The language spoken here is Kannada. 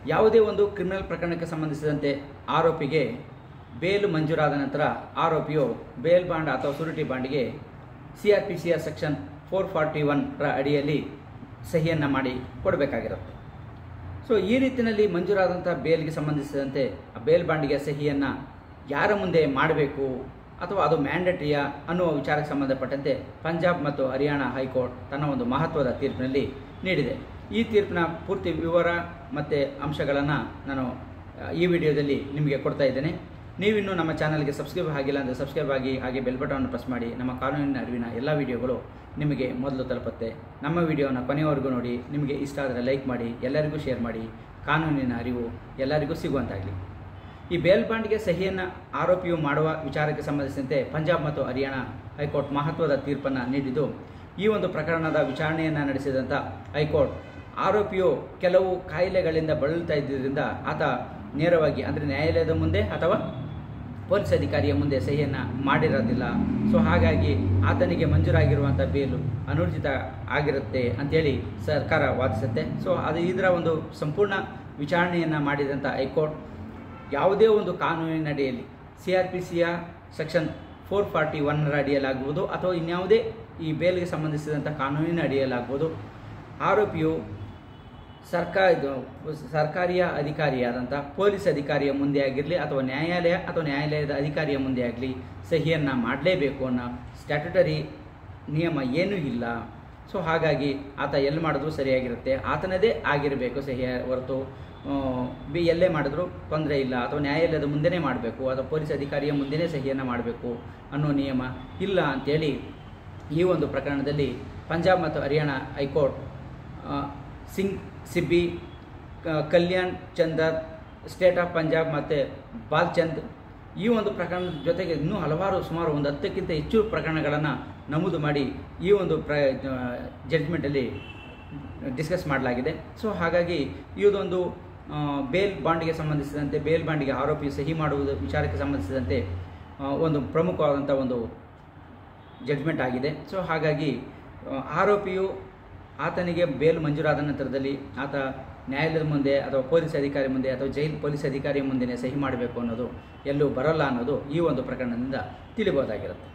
ಯಾವುದೇ ಒಂದು ಕ್ರಿಮಿನಲ್ ಪ್ರಕರಣಕ್ಕೆ ಸಂಬಂಧಿಸಿದಂತೆ ಆರೋಪಿಗೆ ಬೇಲು ಮಂಜೂರಾದ ನಂತರ ಆರೋಪಿಯು ಬೇಲ್ ಬಾಂಡ್ ಅಥವಾ ಸುರಿಟಿ ಬಾಂಡ್ಗೆ C R P C R section four forty ಒನ್ರ ಅಡಿಯಲ್ಲಿ ಸಹಿಯನ್ನು ಮಾಡಿ ಕೊಡಬೇಕಾಗಿರುತ್ತೆ ಸೊ ಈ ರೀತಿಯಲ್ಲಿ ಮಂಜೂರಾದಂಥ ಬೇಲ್ಗೆ ಸಂಬಂಧಿಸಿದಂತೆ ಆ ಬೇಲ್ ಬಾಂಡಿಗೆ ಸಹಿಯನ್ನು ಯಾರ ಮುಂದೆ ಮಾಡಬೇಕು ಅಥವಾ ಅದು ಮ್ಯಾಂಡೇಟರಿಯಾ ಅನ್ನುವ ವಿಚಾರಕ್ಕೆ ಸಂಬಂಧಪಟ್ಟಂತೆ ಪಂಜಾಬ್ ಮತ್ತು ಹರಿಯಾಣ ಹೈಕೋರ್ಟ್ ತನ್ನ ಒಂದು ಮಹತ್ವದ ತೀರ್ಪಿನಲ್ಲಿ ನೀಡಿದೆ ಈ ತೀರ್ಪಿನ ಪೂರ್ತಿ ವಿವರ ಮತ್ತು ಅಂಶಗಳನ್ನು ನಾನು ಆ, ಈ ವಿಡಿಯೋದಲ್ಲಿ ನಿಮಗೆ ಕೊಡ್ತಾ ಇದ್ದೇನೆ ನೀವಿನ್ನೂ ನಮ್ಮ ಚಾನಲ್ಗೆ ಸಬ್ಸ್ಕ್ರೈಬ್ ಆಗಿಲ್ಲ ಅಂದರೆ ಸಬ್ಸ್ಕ್ರೈಬ್ ಆಗಿ ಹಾಗೆ ಬೆಲ್ ಬಟನ್ ಪ್ರೆಸ್ ಮಾಡಿ ನಮ್ಮ ಕಾನೂನಿನ ಅರಿವಿನ ಎಲ್ಲ ವಿಡಿಯೋಗಳು ನಿಮಗೆ ಮೊದಲು ತಲುಪುತ್ತೆ ನಮ್ಮ ವಿಡಿಯೋನ ಕೊನೆಯವರೆಗೂ ನೋಡಿ ನಿಮಗೆ ಇಷ್ಟ ಆದರೆ ಲೈಕ್ ಮಾಡಿ ಎಲ್ಲರಿಗೂ ಶೇರ್ ಮಾಡಿ ಕಾನೂನಿನ ಅರಿವು ಎಲ್ಲರಿಗೂ ಸಿಗುವಂತಾಗಲಿ ಈ ಬೇಲ್ ಬಾಂಡ್ಗೆ ಸಹಿಯನ್ನು ಆರೋಪಿಯು ಮಾಡುವ ವಿಚಾರಕ್ಕೆ ಸಂಬಂಧಿಸಿದಂತೆ ಪಂಜಾಬ್ ಮತ್ತು ಹರಿಯಾಣ ಹೈಕೋರ್ಟ್ ಮಹತ್ವದ ತೀರ್ಪನ್ನು ನೀಡಿದ್ದು ಈ ಒಂದು ಪ್ರಕರಣದ ವಿಚಾರಣೆಯನ್ನು ನಡೆಸಿದಂಥ ಹೈಕೋರ್ಟ್ ಆರೋಪಿಯು ಕೆಲವು ಕಾಯಿಲೆಗಳಿಂದ ಬಳಲ್ತಾ ಇದ್ದರಿಂದ ಆತ ನೇರವಾಗಿ ಅಂದರೆ ನ್ಯಾಯಾಲಯದ ಮುಂದೆ ಅಥವಾ ಪೊಲೀಸ್ ಅಧಿಕಾರಿಯ ಮುಂದೆ ಸಹಿಯನ್ನು ಮಾಡಿರೋದಿಲ್ಲ ಸೊ ಹಾಗಾಗಿ ಆತನಿಗೆ ಮಂಜೂರಾಗಿರುವಂಥ ಬೇಲು ಅನೂರ್ಜಿತ ಆಗಿರುತ್ತೆ ಅಂತೇಳಿ ಸರ್ಕಾರ ವಾದಿಸುತ್ತೆ ಸೊ ಅದು ಇದರ ಒಂದು ಸಂಪೂರ್ಣ ವಿಚಾರಣೆಯನ್ನು ಮಾಡಿದಂಥ ಹೈಕೋರ್ಟ್ ಯಾವುದೇ ಒಂದು ಕಾನೂನಿನ ಅಡಿಯಲ್ಲಿ ಸಿ ಆರ್ ಪಿ ಸಿಯ ಸೆಕ್ಷನ್ ಫೋರ್ ಫಾರ್ಟಿ ಒನ್ನರ ಅಡಿಯಲ್ಲಾಗ್ಬೋದು ಅಥವಾ ಇನ್ಯಾವುದೇ ಈ ಬೇಲ್ಗೆ ಸಂಬಂಧಿಸಿದಂಥ ಕಾನೂನಿನ ಅಡಿಯಲ್ಲಾಗ್ಬೋದು ಆರೋಪಿಯು ಸರ್ಕಾರ ಇದು ಸರ್ಕಾರಿಯ ಅಧಿಕಾರಿಯಾದಂಥ ಪೊಲೀಸ್ ಅಧಿಕಾರಿಯ ಮುಂದೆ ಆಗಿರಲಿ ಅಥವಾ ನ್ಯಾಯಾಲಯ ಅಥವಾ ನ್ಯಾಯಾಲಯದ ಅಧಿಕಾರಿಯ ಮುಂದೆ ಆಗಲಿ ಸಹಿಯನ್ನು ಮಾಡಲೇಬೇಕು ಅನ್ನೋ ಸ್ಟ್ಯಾಟ್ಯುಟರಿ ನಿಯಮ ಏನೂ ಇಲ್ಲ ಸೊ ಹಾಗಾಗಿ ಆತ ಎಲ್ಲಿ ಮಾಡಿದ್ರು ಸರಿಯಾಗಿರುತ್ತೆ ಆತನದೇ ಆಗಿರಬೇಕು ಸಹಿಯ ಹೊರತು ಆ, ಬಿ ಎಲ್ಲೇ ಮಾಡಿದ್ರು ತೊಂದರೆ ಇಲ್ಲ ಅಥವಾ ನ್ಯಾಯಾಲಯದ ಮುಂದೆನೇ ಮಾಡಬೇಕು ಅಥವಾ ಪೊಲೀಸ್ ಅಧಿಕಾರಿಯ ಮುಂದೆನೇ ಸಹಿಯನ್ನು ಮಾಡಬೇಕು ಅನ್ನೋ ನಿಯಮ ಇಲ್ಲ ಅಂತೇಳಿ ಈ ಒಂದು ಪ್ರಕರಣದಲ್ಲಿ ಪಂಜಾಬ್ ಮತ್ತು ಹರಿಯಾಣ ಹೈಕೋರ್ಟ್ ಆ, ಸಿಂಗ್ ಸಿಬ್ಬಿ ಕ- ಕಲ್ಯಾಣ್ ಚಂದರ್ ಸ್ಟೇಟ್ ಆಫ್ ಪಂಜಾಬ್ ಮತ್ತು ಬಾಲ್ಚಂದ್ ಈ ಒಂದು ಪ್ರಕರಣದ ಜೊತೆಗೆ ಇನ್ನೂ ಹಲವಾರು ಸುಮಾರು ಒಂದು ಹತ್ತಕ್ಕಿಂತ ಹೆಚ್ಚು ಪ್ರಕರಣಗಳನ್ನು ನಮೂದು ಮಾಡಿ ಈ ಒಂದು ಪ್ರ ಜಡ್ಜ್ಮೆಂಟಲ್ಲಿ ಡಿಸ್ಕಸ್ ಮಾಡಲಾಗಿದೆ ಸೊ ಹಾಗಾಗಿ ಇದೊಂದು ಆ, ಬೇಲ್ ಬಾಂಡ್ಗೆ ಸಂಬಂಧಿಸಿದಂತೆ ಬೇಲ್ ಬಾಂಡ್ಗೆ ಆರೋಪಿ ಸಹಿ ಮಾಡುವುದು ವಿಚಾರಕ್ಕೆ ಸಂಬಂಧಿಸಿದಂತೆ ಆ, ಒಂದು ಪ್ರಮುಖವಾದಂಥ ಒಂದು ಜಡ್ಜ್ಮೆಂಟ್ ಆಗಿದೆ ಸೊ ಹಾಗಾಗಿ ಆ, ಆರೋಪಿಯು ಆತನಿಗೆ ಬೇಲ್ ಮಂಜೂರಾದ ನಂತರದಲ್ಲಿ ಆತ ನ್ಯಾಯಾಲಯದ ಮುಂದೆ ಅಥವಾ ಪೊಲೀಸ್ ಅಧಿಕಾರಿ ಮುಂದೆ ಅಥವಾ ಜೈಲ್ ಪೊಲೀಸ್ ಅಧಿಕಾರಿಯ ಮುಂದೆನೇ ಸಹಿ ಮಾಡಬೇಕು ಅನ್ನೋದು ಎಲ್ಲೂ ಬರಲ್ಲ ಅನ್ನೋದು ಈ ಒಂದು ಪ್ರಕರಣದಿಂದ ತಿಳಿಬೋದಾಗಿರುತ್ತೆ